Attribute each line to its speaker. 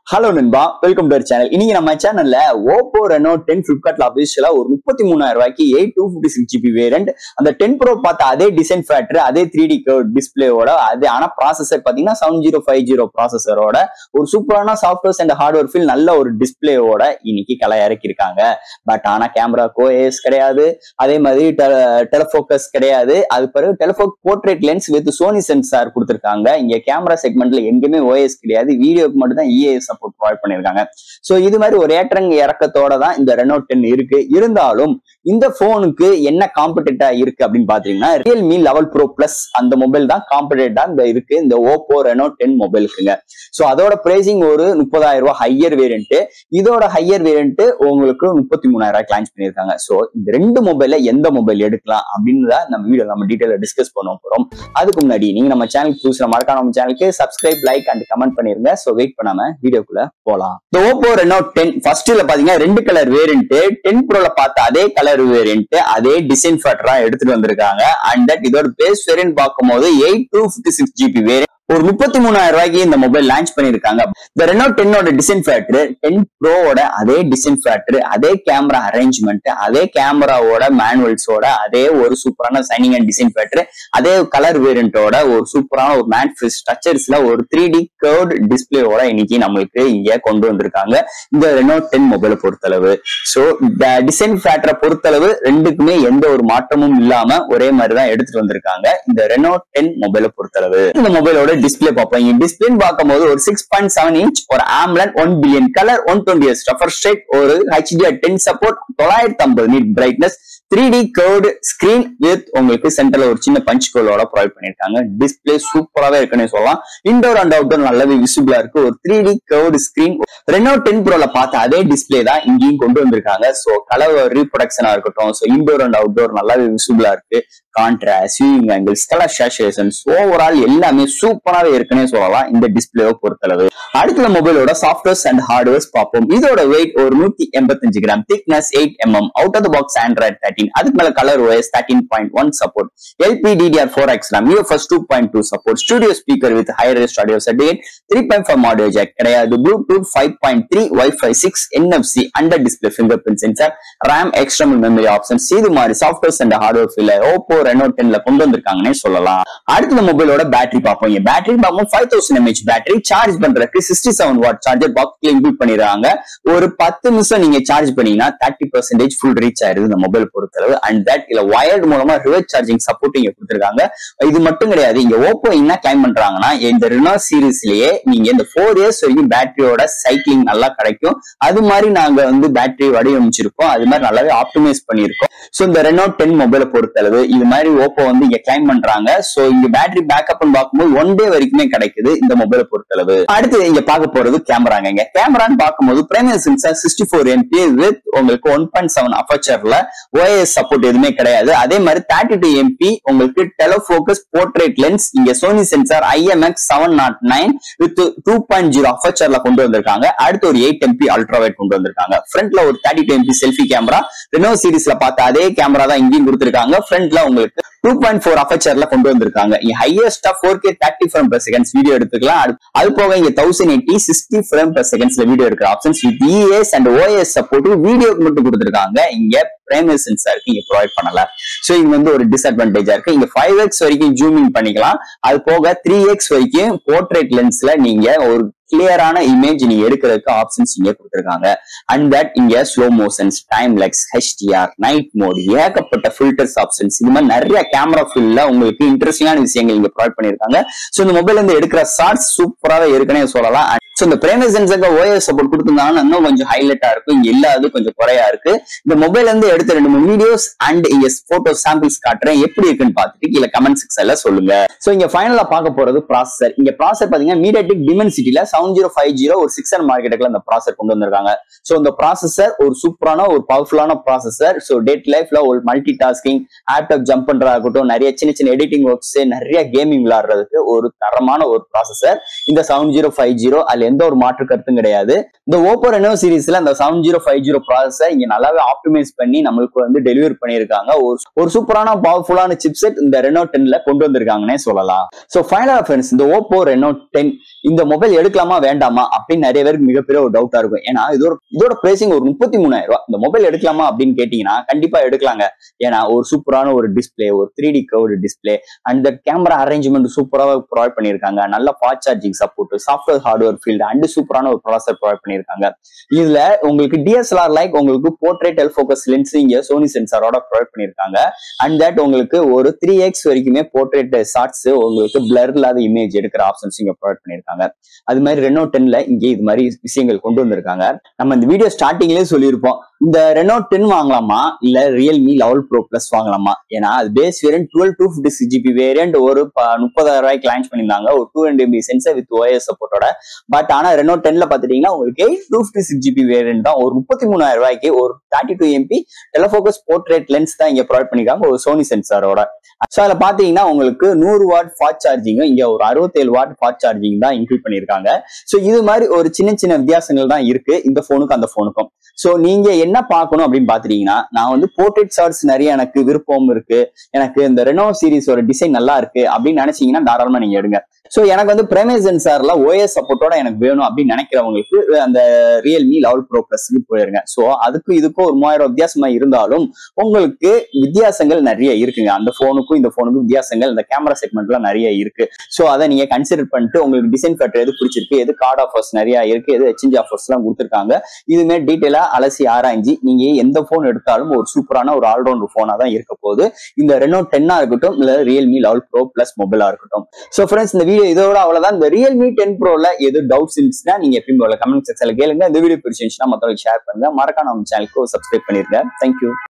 Speaker 1: hello நண்பா welcome to channel இன்னைக்கு நம்ம சேனல்ல ஓப்போ ரெனோ டென் பிளிப்கார்ட்ல அபிஷியலா ஒரு முப்பத்தி மூணாயிரம் ரூபாய்க்கு eight two fifty six GB variant அந்த டென் ப்ரோ பார்த்த அதே டிசைன் ஃபேக்டர் அதே த்ரீ டி டிஸ்பிளேவோட அதே ஆனா ப்ராசஸர் பாத்தீங்கன்னா செவன் ஜீரோ ஃபைவ் ஜீரோ ப்ராசஸரோட ஒரு சூப்பரான சாஃப்ட்வேர்ஸ் அண்ட் ஹார்ட்வேர் ஃபீல் நல்ல ஒரு டிஸ்பிளேவோட இன்னைக்கு கலை இறக்கியிருக்காங்க பட் ஆனா கேமரா கோஏஎஸ் கிடையாது அதே மாதிரி டெலஃபோக்கஸ் கிடையாது அது பிறகு டெலஃபோக் portrait lens with Sony sensor கொடுத்துருக்காங்க இங்க கேமரா செக்மெண்ட்ல எங்கேயுமே ஓஎஸ் கிடையாது வீடியோக்கு மட்டும் தான் இஏஎஸ் சப்போர்ட் ப்ரொவைட் பண்ணிருக்காங்க சோ இது மாதிரி ஒரு ஏற்றங்க இறக்கத்தோட தான் இந்த ரெனோ டென் இருக்கு இருந்தாலும் இந்த போனுக்கு என்ன காம்படிட்டா இருக்கு அப்படின்னு பாத்தீங்கன்னா ரியல்மி லெவல் ப்ரோ பிளஸ் அந்த மொபைல் தான் காம்படிட்டா இந்த இருக்கு இந்த ஓப்போ ரெனோ டென் மொபைலுக்குங்க சோ அதோட பிரைசிங் ஒரு முப்பதாயிரம் ரூபாய் ஹையர் வேரியன்ட் இதோட ஹையர் வேரியன்ட் உங்களுக்கு முப்பத்தி மூணாயிரம் ரூபாய் லான்ச் பண்ணிருக்காங்க சோ இந்த ரெண்டு மொபைல்ல எந்த மொபைல் எடுக்கலாம் அப்படின்னு தான் நம்ம வீடியோ நம்ம டீட்டெயில டிஸ்கஸ் பண்ண போறோம் அதுக்கு முன்னாடி நீங்க நம்ம சேனலுக்கு புதுசுல மறக்காம நம்ம சேனலுக்கு சப்ஸ்கிரைப் லைக் அண்ட் கமெண்ட் பண்ணிருங்க சோ வெயிட் பண்ணாம வீடியோக்குள்ள போலாம் இந்த ஓப்போ ரெனோ டென் ஃபர்ஸ்ட்ல பாத்தீங்கன்னா ரெண்டு கலர் வேரியன்ட் டென் ப்ரோல பார்த்த அதே கலர் வேரியன்ட் அதே டிசைன் ஃபேக்டரா எடுத்துட்டு வந்திருக்காங்க அண்ட் தட் இதோட பேஸ் வேரியன்ட் பார்க்கும்போது eight two fifty six GB variant ஒரு முப்பத்தி மூணாயிரம் ரூபாய்க்கு இந்த மொபைல் லான்ச் பண்ணிருக்காங்க இந்த ரெனோ டென்னோட டிசைன் ஃபேக்டர் டென் ப்ரோவோட அதே டிசைன் ஃபேக்டர் அதே கேமரா அரேஞ்ச்மெண்ட் அதே கேமராவோட மேனுவல்ஸோட அதே ஒரு சூப்பரான சைனிங் அண்ட் டிசைன் ஃபேக்டர் அதே கலர் வேரியண்டோட ஒரு சூப்பரான ஒரு மேட் ஸ்ட்ரக்சர்ஸ்ல ஒரு த்ரீ டி கர்வ்ட் டிஸ்பிளேவோட இன்னைக்கு நம்மளுக்கு இங்க கொண்டு வந்திருக்காங்க இந்த ரெனோ டென் மொபைலை பொறுத்தளவு ஸோ இந்த டிசைன் ஃபேக்டரை பொறுத்தளவு ரெண்டுக்குமே எந்த ஒரு மாற்றமும் இல்லாம ஒரே மாதிரி தான் எடுத்துட்டு வந்திருக்காங்க இந்த ரெனோ டென் மொபைலை பொறுத்தளவு இந்த மொபைலோட டிஸ்பிளே பார்ப்போம் இங்க டிஸ்பிளே பார்க்கும்போது ஒரு சிக்ஸ் பாயிண்ட் செவன் இன்ச் ஒரு AMOLED one billion colour one twenty எஸ் ரெஃபர் ஸ்ட்ரைட் ஒரு ஹெச்டிஆர் டென் சப்போர்ட் தொள்ளாயிரத்தி ஐம்பது nits brightness three D curved screen with உங்களுக்கு சென்டர்ல ஒரு சின்ன பஞ்ச் கோலோட ப்ரொவைட் பண்ணிருக்காங்க டிஸ்பிளே சூப்பராகவே இருக்குன்னு சொல்லலாம் இன்டோர் அண்ட் அவுட்டோர் நல்லாவே விசிபிளா இருக்கு ஒரு three D curved screen Reno ten ப்ரோல பார்த்த அதே டிஸ்பிளே தான் இங்கேயும் கொண்டு வந்திருக்காங்க ஸோ கலர் ரீப்ரொடக்ஷனா இருக்கட்டும் ஸோ இன்டோர் அண்ட் அவுட்டோர் நல்லாவே விசிபிளா இருக்கு contrast viewing angles colour saturations overall எல்லாமே சூப்பராகவே இருக்குன்னே சொல்லலாம் இந்த டிஸ்பிளேவை பொறுத்தளவு அடுத்த மொபைலோட சாஃப்ட்வேர்ஸ் அண்ட் ஹார்ட்வேர்ஸ் பார்ப்போம் இதோட வெயிட் ஒரு நூத்தி எண்பத்தஞ்சு gram thickness eight mm out of the box Android thirteen அதுக்கு மேல colour OS thirteen point one support LP DDR four X RAM UFS two point two support studio speaker with higher audio certificate three point five audio jack கிடையாது Bluetooth five point three wifi six NFC under display fingerprint sensor RAM external memory options இது மாதிரி softwares and hardware feel Oppo Reno டென்ல கொண்டு வந்திருக்காங்கன்னே சொல்லலாம் அடுத்த மொபைலோட battery பார்ப்போம் இங்க பேட்டரி பார்ப்போம் five thousand mAh battery charge பண்றதுக்கு சிக்ஸ்டி செவன் வாட் சார்ஜர் பாக்ஸ்ல இன்க்ளூட் பண்ணிடுறாங்க ஒரு பத்து நிமிஷம் நீங்க சார்ஜ் பண்ணீங்கன்னா தேர்ட்டி பர்சன்டேஜ் ஃபுல் ரீச் ஆயிருது இந்த மொபைல் பொறுத்தளவு அண்ட் தட் இல்ல வயர்டு மூலமா ரிவர்ஸ் சார்ஜிங் சப்போர்ட் இங்க கொடுத்துருக்காங்க இது மட்டும் கிடையாது இங்க ஓப்போ என்ன கிளைம் பண்றாங்கன்னா இந்த ரினோ சீரீஸ்லயே நீங்க இந்த ஃபோர் இயர்ஸ் வரைக்கும் பேட்டரியோட சைக்கிளிங் நல்லா கிடைக்கும் அது மாதிரி நாங்க வந்து பேட்டரி வடிவமைச்சிருக்கோம் அது மாதிரி நல்லாவே ஆப்டிமைஸ் பண்ணியிருக்கோம் சோ இந்த ரெனோ டென் மொபைலை பொறுத்தளவு இது மாதிரி ஓப்போ வந்து இங்க கிளைம் பண்றாங்க சோ இங்க பேட்டரி பேக்கப்னு பார்க்கும்போது ஒன் டே வரைக்குமே கிடைக்குது இந்த மொபைலை பொறுத்தளவு அடுத்து இங்க பார்க்க போறது கேமராங்க இங்க கேமரான்னு பார்க்கும்போது primary sensor sixty four MP with உங்களுக்கு ஒன் பாயிண்ட் செவன் அபர்ச்சர்ல ஓஎஸ் சப்போர்ட் எதுவுமே கிடையாது அதே மாதிரி தேர்ட்டி டூ எம்பி உங்களுக்கு டெலோபோக்கஸ் போர்ட்ரேட் லென்ஸ் இங்க Sony sensor IMX seven nought nine with two point zero அபர்ச்சர்ல கொண்டு வந்திருக்காங்க அடுத்து ஒரு எயிட் எம்பி அல்ட்ராவைட் கொண்டு வந்திருக்காங்க ஃப்ரண்ட்ல ஒரு thirty two MP selfie camera Reno சீரிஸ்ல பார்த்த அதே கேமரா தான் இங்கேயும் கொடுத்திருக்காங்க ஃப்ரண்ட்ல உங்களுக்கு டூ பாயிண்ட் ஃபோர் அபர்ச்சர்ல கொண்டு வந்திருக்காங்க இங்க ஹையஸ்டா four K thirty frame per seconds video எடுத்துக்கலாம் அது- அது போக இங்க thousand eighty sixty frame per செகண்ட்ஸ்ல வீடியோ எடுக்கிற options with EIS and OIS support வீடியோக்கு மட்டும் கொடுத்திருக்காங்க இங்க பிரைமரி சென்சாருக்கு இங்க ப்ரொவைட் பண்ணல சோ இது வந்து ஒரு டிஸ்அட்வான்டேஜா இருக்கு இங்க ஃபைவ் எக்ஸ் வரைக்கும் ஜூமிங் பண்ணிக்கலாம் அது போக த்ரீ எக்ஸ் வரைக்கும் போர்ட்ரேட் லென்ஸ்ல நீங்க ஒரு கிளியரான இமேஜ் நீங்க எடுக்கிறதுக்கு ஆப்ஷன்ஸ் இங்க கொடுத்திருக்காங்க அண்ட் தட் இங்க slow motions time lapse HDR night mode ஏகப்பட்ட ஃபில்டர்ஸ் ஆப்ஷன்ஸ் இது மாதிரி நிறைய கேமரா ஃபீல்ட்ல உங்களுக்கு இன்ட்ரெஸ்டிங்கான விஷயங்கள் இங்க ப்ரொவைட் பண்ணிருக்காங்க சோ இந்த மொபைல் வந்து எடுக்கிற ஷார்ட்ஸ் சூப்பராகவே இருக்குன்னே சொல்லலாம் சோ இந்த பிரைமரி சென்சருக்கு ஓஎஸ் சப்போர்ட் கொடுத்திருந்தாங்கன்னா இன்னும் கொஞ்சம் ஹைலைட்டா இருக்கும் இங்க இல்லாது கொஞ்சம் குறையா இருக்கு இந்த மொபைல் வந்து எடுத்த ரெண்டு மூணு வீடியோஸ் அண்ட் இங்க போட்டோ சாம்பிள்ஸ் காட்டுறேன் எப்படி இருக்குன்னு பார்த்துட்டு கீழே கமெண்ட் செக்ஷன்ல சொல்லுங்க சோ இங்க ஃபைனலா பார்க்க போறது ப்ராசஸர் இங்க ப்ராசஸர் பாத்தீங்கன்னா மீடியாடெக் டிமென்சிட்டில செவன் ஜீரோ ஃபைவ் ஜீரோ ஒரு சிக்ஸ் ஹண்ட்ரட் மார்க்கெட்டுக்குள்ள இந்த ப்ராசஸர் கொண்டு வந்திருக்காங்க சோ இந்த ப்ராசஸர் ஒரு சூப்பரான ஒரு பவர்ஃபுல்லான ப்ராசஸர் சோ டேட் லைஃப்ல ஒரு மல்டி டாஸ்கிங் ஆப்டாப் ஜம்ப் பண்றதா இருக்கட்டும் நிறைய சின்ன சின்ன எடிட்டிங் ஒர்க்ஸ் நிறைய கேமிங் விளையாடுறதுக்கு ஒரு தரமான ஒரு ப்ராசஸர் இந்த செவன் ஜீரோ ஃபைவ் ஜீரோ அதுல எந்த ஒரு மாற்று கருத்தும் கிடையாது இந்த ஓப்போ ரெனோ சீரிஸ்ல அந்த செவன் ஜீரோ ஃபைவ் ஜீரோ ப்ராசஸை இங்க நல்லாவே ஆப்டிமைஸ் பண்ணி நம்மளுக்கு வந்து டெலிவரி பண்ணியிருக்காங்க ஒரு ஒரு சூப்பரான பவர்ஃபுல்லான சிப்செட் இந்த ரெனோ டென்ல கொண்டு வந்திருக்காங்கன்னே சொல்லலாம் ஸோ ஃபைனலா ஃப்ரெண்ட்ஸ் இந்த ஓப்போ ரெனோ டென் இந்த மொபைல் எடுக்கலாமா வேண்டாமா அப்படின்னு நிறைய பேருக்கு மிகப்பெரிய ஒரு டவுட்டா இருக்கும் ஏன்னா இதோட இதோட பிரைசிங் ஒரு முப்பத்தி மூணாயிரம் ரூபாய் இந்த மொபைல் எடுக்கலாமா அப்படின்னு கேட்டீங்கன்னா கண்டிப்பா எடுக்கலாங்க ஏன்னா ஒரு சூப்பரான ஒரு டிஸ்பிளே ஒரு three D curved display and camera arrangement சூப்பராக ப்ரொவைட் பண்ணியிருக்காங்க நல்ல fast charging support software hardware field and சூப்பரான ஒரு ப்ராசர் ப்ரொவைட் பண்ணியிருக்காங்க இதுல உங்களுக்கு டிஎஸ்எல்ஆர் லைக் உங்களுக்கு போர்ட்ரேட் டெல் ஃபோக்கஸ் லென்ஸ் இங்க சோனி சென்சாரோட ப்ரொவைட் பண்ணியிருக்காங்க அண்ட் தட் உங்களுக்கு ஒரு த்ரீ எக்ஸ் வரைக்குமே போர்ட்ரேட் ஷார்ட்ஸ் உங்களுக்கு பிளர் இல்லாத இமேஜ் எடுக்கிற ஆப்ஷன்ஸ் இங்க ப்ரொவைட் பண்ணியிருக்காங்க அது மாதிரி ரெனோ டென்ல இங்க இது மாதிரி விஷயங்கள் கொண்டு வந்திருக்காங்க நம்ம இந்த வீடியோ ஸ்டார்டிங்லேயே சொல்லியிருப்போம் இந்த ரெனோ டென் வாங்கலாமா இல்ல ரியல்மி லெவல் ப்ரோ பிளஸ் வாங்கலாமா ஏன்னா அது base variant twelve two fifty six GB variant ஒரு ப- முப்பதாயிரம் ரூபாய்க்கு லான்ச் பண்ணியிருந்தாங்க ஒரு two hundred MP sensor with OIS சப்போர்ட்டோட பட் ஆனா ரெனோ டென்ல பாத்துட்டீங்கன்னா உங்களுக்கு eight two fifty six GB variant தான் ஒரு முப்பத்தி மூணாயிரம் ரூபாய்க்கு ஒரு thirty two MP tele focus portrait lens தான் இங்க ப்ரொவைட் பண்ணிருக்காங்க ஒரு சோனி சென்சாரோட ஸோ அதில் பார்த்தீங்கன்னா உங்களுக்கு நூறு வாட் ஃபாஸ்ட் சார்ஜிங்கும் இங்க ஒரு அறுபத்தேழு வாட் ஃபாஸ்ட் சார்ஜிங் தான் இன்க்ளூட் பண்ணியிருக்காங்க ஸோ இது மாதிரி ஒரு சின்ன சின்ன வித்தியாசங்கள் தான் இருக்கு இந்த ஃபோனுக்கும் அந்த ஃபோனுக்கும் ஸோ நீங்க என்ன பார்க்கணும் அப்படின்னு பாத்துட்டீங்கன்னா நான் வந்து போர்ட்ரேட் ஷார்ட்ஸ் நிறைய எனக்கு விருப்பம் இருக்கு எனக்கு இந்த ரெனோ சீரிஸோட டிசைன் நல்லா இருக்கு அப்படின்னு நினைச்சீங்கன்னா தாராளமா நீங்க எடுங்க ஸோ எனக்கு வந்து பிரேமே சென்சார்ல ஓஎஸ் சப்போர்ட்டோட எனக்கு வேணும் அப்படின்னு நினைக்கிறவங்களுக்கு அந்த ரியல்மி லெவல் ப்ரோ ப்ளஸ்க்கு போயிருங்க ஸோ அதுக்கும் இதுக்கும் ஒரு மூவாயிரம் வித்தியாசமா இருந்தாலும் உங்களுக்கு வித்தியாசங்கள் நிறைய இருக்குங்க அந்த ஃபோனுக்கும் இந்த ஃபோனுக்கும் வித்தியாசங்கள் இந்த கேமரா செக்மெண்ட்ல நிறைய இருக்கு ஸோ அதை நீங்க கன்சிடர் பண்ணிட்டு உங்களுக்கு டிசைன் ஃபேக்டர் எது பிடிச்சிருக்கு எது கார்டு ஆஃபர்ஸ் நிறைய இருக்கு எது எக்ஸ்சேஞ்ச் ஆஃபர்ஸ் எல்லாம் கொடுத்துருக்காங்க இதுமே டீட்டெயிலா அலசி ஆராய்ஞ்சி நீங்க எந்த ஃபோன் எடுத்தாலும் ஒரு சூப்பரான ஒரு ஆல்ரவுண்டர் ஃபோனா தான் இருக்க போகுது இந்த ரெனோ டென்னா இருக்கட்டும் இல்ல ரியல்மி லெவல் ப்ரோ பிளஸ் மொபைலா இருக்கட்டும் ஸோ ஃப்ரெண்ட்ஸ் இந்த வீடியோ இதோட அவ்வளவுதான் இந்த ரியல்மி டென் ப்ரோல எது டவுட்ஸ் இருந்துச்சுன்னா நீங்க எப்பயும் போல கமெண்ட் செக்ஷன்ல கேளுங்க இந்த வீடியோ பிடிச்சிருந்துச்சுன்னா மத்தவங்களுக்கு ஷேர் பண்ணுங்க மறக்காம நம்ம சேனலுக்கு சப்ஸ்கிரைப் பண்ணிருங்க தேங்க்யூ